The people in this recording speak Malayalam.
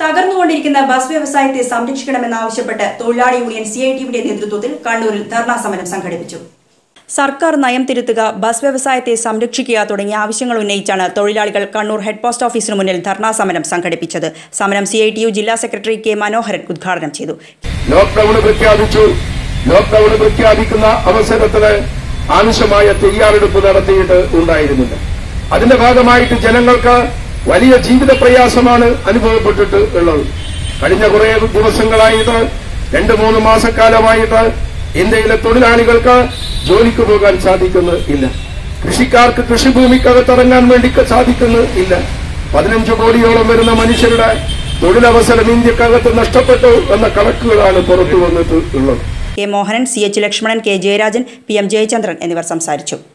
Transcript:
തകർന്നുകൊണ്ടിരിക്കുന്ന ബസ് വ്യവസായത്തെ സംരക്ഷിക്കണമെന്നാവശ്യപ്പെട്ട് തൊഴിലാളി യൂണിയൻ സി ഐ ടിയുടെ നേതൃത്വത്തിൽ കണ്ണൂരിൽ ധർണാ സമരം സംഘടിപ്പിച്ചു സർക്കാർ നയം തിരുത്തുക ബസ് വ്യവസായത്തെ സംരക്ഷിക്കുക തുടങ്ങിയ ആവശ്യങ്ങൾ ഉന്നയിച്ചാണ് തൊഴിലാളികൾ കണ്ണൂർ ഹെഡ് പോസ്റ്റ് ഓഫീസിന് മുന്നിൽ ധർണാ സമരം സംഘടിപ്പിച്ചത് സമരം സി ഐ ടി യു ജില്ലാ സെക്രട്ടറി കെ മനോഹരൻ ഉദ്ഘാടനം ചെയ്തു ലോക്ക്ഡൌൺ പ്രഖ്യാപിച്ചു ലോക്ക്ഡൌൺ പ്രഖ്യാപിക്കുന്ന അവസരത്തിന് ആവശ്യമായ തയ്യാറെടുപ്പ് നടത്തിയിട്ട് ഉണ്ടായിരുന്നില്ല അതിന്റെ ഭാഗമായിട്ട് ജനങ്ങൾക്ക് വലിയ ജീവിത പ്രയാസമാണ് അനുഭവപ്പെട്ടിട്ട് ഉള്ളത് കഴിഞ്ഞ കുറെ ദിവസങ്ങളായിട്ട് രണ്ട് മൂന്ന് മാസക്കാലമായിട്ട് ഇന്ത്യയിലെ തൊഴിലാളികൾക്ക് ജോലിക്ക് പോകാൻ സാധിക്കുന്നു ഇല്ല കൃഷിക്കാർക്ക് കൃഷിഭൂമിക്കകത്തിറങ്ങാൻ വേണ്ടി സാധിക്കുന്നു ഇല്ല പതിനഞ്ച് കോടിയോളം വരുന്ന മനുഷ്യരുടെ തൊഴിലവസരം ഇന്ത്യക്കകത്ത് നഷ്ടപ്പെട്ടു എന്ന കണക്കുകളാണ് പുറത്തു വന്നിട്ട് ഉള്ളത് K Mohanan C H Lakshmanan K Jayarajan P M Jayachandran എന്നിവർ സംസാരിച്ചു